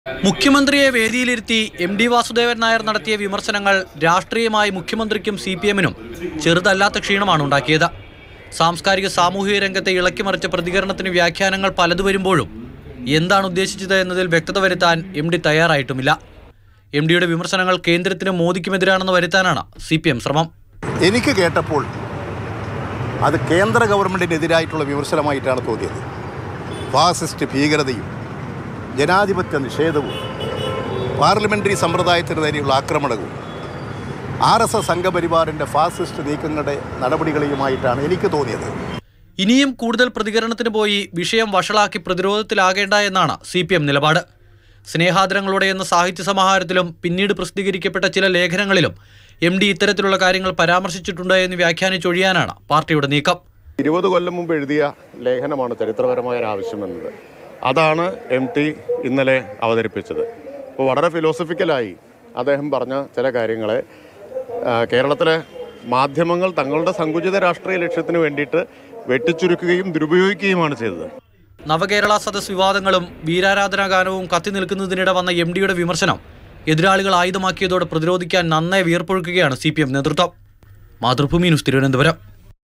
മുഖ്യമന്ത്രിയെ വേദിയിലിരുത്തി M D Vasudevan Nair നടത്തിയ വിമർശനങ്ങൾ രാഷ്ട്രീയമായി മുഖ്യമന്ത്രിക്കും സി പി എമ്മിനും ചെറുതല്ലാത്ത ക്ഷീണമാണ് ഉണ്ടാക്കിയത് സാംസ്കാരിക സാമൂഹിക രംഗത്തെ ഇളക്കിമറിച്ച പ്രതികരണത്തിന് വ്യാഖ്യാനങ്ങൾ പലതു വരുമ്പോഴും എന്താണ് ഉദ്ദേശിച്ചത് എന്നതിൽ വ്യക്തത വരുത്താൻ എം ഡി തയ്യാറായിട്ടുമില്ല എം ഡിയുടെ വിമർശനങ്ങൾ കേന്ദ്രത്തിനും മോദിക്കുമെതിരാണെന്ന് വരുത്താനാണ് സി പി എം ശ്രമം എനിക്ക് കേട്ടപ്പോൾ അത് കേന്ദ്ര ഗവൺമെൻറ്റിനെതിരായിട്ടുള്ള വിമർശനമായിട്ടാണ് തോന്നിയത് ഫാസിസ്റ്റ് ഭീകരതയും ജനാധിപത്യ നിഷേധവും പാർലമെൻ്ററി സമ്പ്രദായത്തിന് നേരെയുള്ള ആക്രമണവും ആർ എസ് എസ് സംഘപരിവാറിൻ്റെ ഫാസിസ്റ്റ് നീക്കങ്ങളുടെ നടപടികളുമായിട്ടാണ് എനിക്ക് തോന്നിയത് ഇനിയും കൂടുതൽ പ്രതികരണത്തിന് പോയി വിഷയം വഷളാക്കി പ്രതിരോധത്തിലാകേണ്ട എന്നാണ് സി പി എം നിലപാട് സ്നേഹാദരങ്ങളോടെ എന്ന സാഹിത്യ സമാഹാരത്തിലും പിന്നീട് പ്രസിദ്ധീകരിക്കപ്പെട്ട ചില ലേഖനങ്ങളിലും എം ഡി ഇത്തരത്തിലുള്ള കാര്യങ്ങൾ പരാമർശിച്ചിട്ടുണ്ട് എന്ന് വ്യാഖ്യാനിച്ചൊഴിയാനാണ് പാർട്ടിയുടെ നീക്കം ഇരുപത് കൊല്ലം മുമ്പ് എഴുതിയ ലേഖനമാണ് ചരിത്രപരമായ ഒരു ആവശ്യമെന്നത് അതാണ് എം ടി ഇന്നലെ അവതരിപ്പിച്ചത് അപ്പോൾ വളരെ ഫിലോസഫിക്കലായി അദ്ദേഹം പറഞ്ഞ ചില കാര്യങ്ങളെ ആ, കേരളത്തിലെ മാധ്യമങ്ങൾ തങ്ങളുടെ സങ്കുചിത രാഷ്ട്രീയ ലക്ഷ്യത്തിന് വേണ്ടിയിട്ട് വെട്ടിച്ചുരുക്കുകയും ദുരുപയോഗിക്കുകയുമാണ് ചെയ്തത് നവകേരള സദസ് വിവാദങ്ങളും വീരാരാധനാ ഗാനവും കത്തി നിൽക്കുന്നതിനിടെ വന്ന എം ഡിയുടെ വിമർശനം എതിരാളികൾ ആയുധമാക്കിയതോടെ പ്രതിരോധിക്കാൻ നന്നായി വിയർപ്പൊഴുക്കുകയാണ് സി പി എം നേതൃത്വം മാതൃഭൂമി ന്യൂസ് തിരുവനന്തപുരം